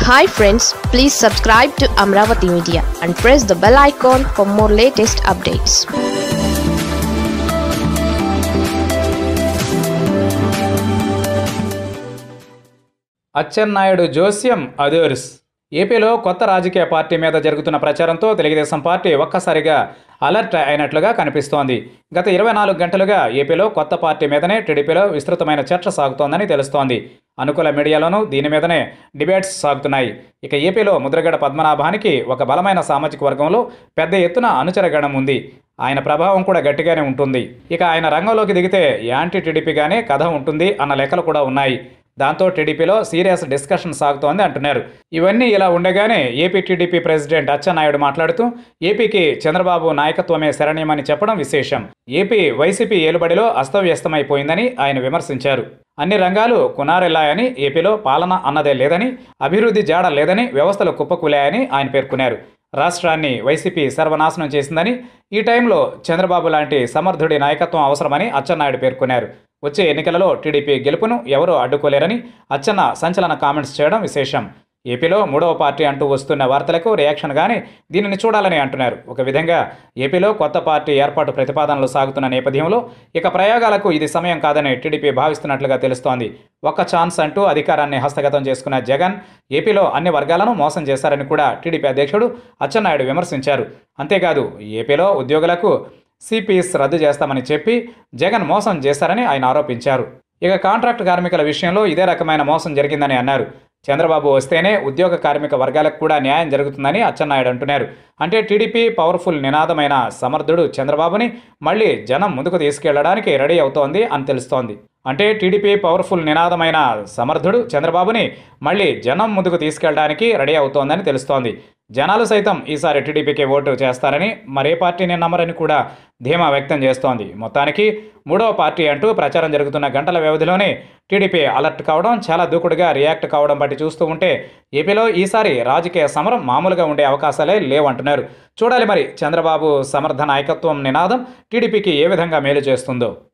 hi friends please subscribe to Amaravati media and press the bell icon for more latest updates Atchannaidu జోస్యం అదర్స్ ఏపీలో కొత్త రాజకీయ పార్టీ మీద జరుగుతున్న ప్రచారంతో తెలుగుదేశం పార్టీ ఒక్కసారిగా అలర్ట్ అయినట్లుగా కనిపిస్తోంది గత ఇరవై నాలుగు గంటలుగా ఏపీలో కొత్త పార్టీ మీదనే టీడీపీలో విస్తృతమైన చర్చ సాగుతోందని తెలుస్తోంది అనుకూల మీడియాలోనూ దీని మీదనే డిబేట్స్ సాగుతున్నాయి ఇక ఏపీలో ముద్రగడ పద్మనాభానికి ఒక బలమైన సామాజిక వర్గంలో పెద్ద ఎత్తున అనుచరగణం ఉంది ఆయన ప్రభావం కూడా గట్టిగానే ఉంటుంది ఇక ఆయన రంగంలోకి దిగితే యాంటీ టీడీపీగానే కథ ఉంటుంది అన్న లెక్కలు కూడా ఉన్నాయి దాంతో టీడీపీలో సీరియస్ డిస్కషన్ సాగుతోంది అంటున్నారు ఇవన్నీ ఇలా ఉండగానే ఏపీ టీడీపీ ప్రెసిడెంట్ అచ్చెన్నాయుడు మాట్లాడుతూ ఏపీకి చంద్రబాబు నాయకత్వమే శరణ్యమని చెప్పడం విశేషం ఏపీ వైసీపీ ఏలుబడిలో అస్తవ్యస్తమైపోయిందని ఆయన విమర్శించారు అన్ని రంగాలు కునారెల్లాయని ఏపీలో పాలన అన్నదే లేదని అభివృద్ధి జాడ లేదని వ్యవస్థలు కుప్పకూలాయని ఆయన పేర్కొన్నారు రాష్ట్రాన్ని వైసీపీ సర్వనాశనం చేసిందని ఈ టైంలో చంద్రబాబు లాంటి సమర్థుడి నాయకత్వం అవసరమని అచ్చెన్నాయుడు పేర్కొన్నారు వచ్చే ఎన్నికలలో టీడీపీ గెలుపును ఎవరూ అడ్డుకోలేరని అచ్చెన్న సంచలన కామెంట్స్ చేయడం విశేషం ఏపీలో మూడవ పార్టీ అంటూ వస్తున్న వార్తలకు రియాక్షన్గానే దీనిని చూడాలని అంటున్నారు ఒక విధంగా ఏపీలో కొత్త పార్టీ ఏర్పాటు ప్రతిపాదనలు సాగుతున్న నేపథ్యంలో ఇక ప్రయోగాలకు ఇది సమయం కాదని టీడీపీ భావిస్తున్నట్లుగా తెలుస్తోంది ఒక్క ఛాన్స్ అంటూ అధికారాన్ని హస్తగతం చేసుకున్న జగన్ ఏపీలో అన్ని వర్గాలను మోసం చేశారని కూడా టీడీపీ అధ్యక్షుడు అచ్చెన్నాయుడు విమర్శించారు అంతేకాదు ఏపీలో ఉద్యోగులకు సిపిఎస్ రద్దు చేస్తామని చెప్పి జగన్ మోసం చేశారని ఆయన ఆరోపించారు ఇక కాంట్రాక్ట్ కార్మికుల విషయంలో ఇదే రకమైన మోసం జరిగిందని అన్నారు చంద్రబాబు వస్తేనే ఉద్యోగ కార్మిక వర్గాలకు కూడా న్యాయం జరుగుతుందని అచ్చెన్నాయుడు అంటున్నారు అంటే టీడీపీ పవర్ఫుల్ నినాదమైన సమర్థుడు చంద్రబాబుని మళ్ళీ జనం ముందుకు తీసుకెళ్లడానికి రెడీ అవుతోంది అని తెలుస్తోంది అంటే టీడీపీ పవర్ఫుల్ నినాదమైన సమర్థుడు చంద్రబాబుని మళ్ళీ జనం ముందుకు తీసుకెళ్లడానికి రెడీ అవుతోందని తెలుస్తోంది జనాలు సైతం ఈసారి టీడీపీకి ఓటు చేస్తారని మరే పార్టీని నమ్మరని కూడా ధీమా వ్యక్తం చేస్తోంది మొత్తానికి మూడవ పార్టీ అంటూ ప్రచారం జరుగుతున్న గంటల వ్యవధిలోనే టీడీపీ అలర్ట్ కావడం చాలా దూకుడుగా రియాక్ట్ కావడం బట్టి చూస్తూ ఉంటే ఏపీలో ఈసారి రాజకీయ సమరం మామూలుగా ఉండే అవకాశాలే లేవంటున్నారు చూడాలి మరి చంద్రబాబు సమర్థ నాయకత్వం నినాదం టీడీపీకి ఏ విధంగా మేలు చేస్తుందో